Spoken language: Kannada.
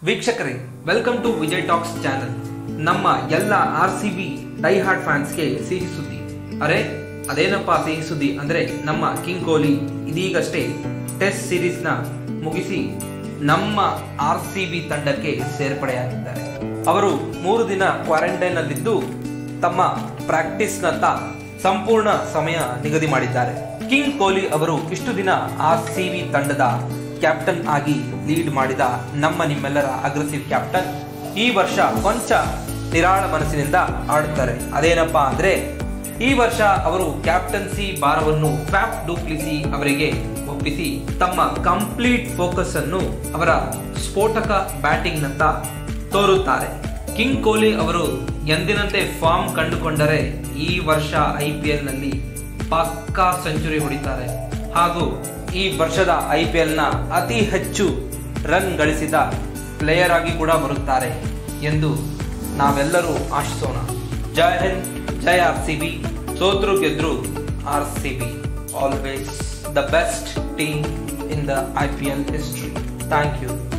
ವೀಕ್ಷಕರೇ welcome to Vijay talks channel ನಮ್ಮ ಎಲ್ಲ R C B die hard ಫ್ಯಾನ್ಸ್ಗೆ ಸಿಹಿ ಸುದ್ದಿ ಅರೆ ಅದೇನಪ್ಪ ಸಿಹಿ ಸುದ್ದಿ ಅಂದ್ರೆ ನಮ್ಮ ಕಿಂಗ್ ಕೊಹ್ಲಿ ಇದೀಗಷ್ಟೇ ಟೆಸ್ಟ್ ಸೀರೀಸ್ನ ಮುಗಿಸಿ ನಮ್ಮ ಆರ್ ಸಿ ಬಿ ತಂಡಕ್ಕೆ ಸೇರ್ಪಡೆಯಾಗಿದ್ದಾರೆ ಅವರು ಮೂರು ದಿನ ಕ್ವಾರಂಟೈನ್ ನಲ್ಲಿದ್ದು ತಮ್ಮ ಪ್ರಾಕ್ಟೀಸ್ನತ್ತ ಸಂಪೂರ್ಣ ಸಮಯ ನಿಗದಿ ಮಾಡಿದ್ದಾರೆ ಕಿಂಗ್ ಕೊಹ್ಲಿ ಅವರು ಇಷ್ಟು ದಿನ ಆರ್ ಸಿ ಬಿ ತಂಡದ ಕ್ಯಾಪ್ಟನ್ ಆಗಿ ಲೀಡ್ ಮಾಡಿದ ನಮ್ಮ ನಿಮ್ಮೆಲ್ಲರ ಅಗ್ರೆಸಿವ್ ಕ್ಯಾಪ್ಟನ್ ಈ ವರ್ಷ ಕೊಂಚ ನಿರಾಳ ಮನಸ್ಸಿನಿಂದ ಆಡುತ್ತಾರೆ ಅದೇನಪ್ಪ ಅಂದ್ರೆ ಈ ವರ್ಷ ಅವರು ಕ್ಯಾಪ್ಟನ್ಸಿ ಭಾರವನ್ನು ಫ್ಯಾಪ್ ಡೂಪ್ಲಿಸಿ ಅವರಿಗೆ ಒಪ್ಪಿಸಿ ತಮ್ಮ ಕಂಪ್ಲೀಟ್ ಫೋಕಸ್ ಅನ್ನು ಅವರ ಸ್ಫೋಟಕ ಬ್ಯಾಟಿಂಗ್ ನತ್ತ ತೋರುತ್ತಾರೆ ಕಿಂಗ್ ಕೊಹ್ಲಿ ಅವರು ಎಂದಿನಂತೆ ಫಾರ್ಮ್ ಕಂಡುಕೊಂಡರೆ ಈ ವರ್ಷ ಐ ಪಿ ಎಲ್ ನಲ್ಲಿ ಪಕ್ಕಾ ಸೆಂಚುರಿ ಹೊಡಿತಾರೆ ಹಾಗೂ ಈ ವರ್ಷದ ಐ ಪಿ ಎಲ್ನ ಅತಿ ಹೆಚ್ಚು ರನ್ ಗಳಿಸಿದ ಪ್ಲೇಯರ್ ಆಗಿ ಕೂಡ ಬರುತ್ತಾರೆ ಎಂದು ನಾವೆಲ್ಲರೂ ಆಶಿಸೋಣ ಜೈ ಹಿಂದ್ ಜೈ ಆರ್ ಸಿ ಬಿ ಸೋತ್ರು ಗೆದ್ರು R C B always the best team in the I P L history thank you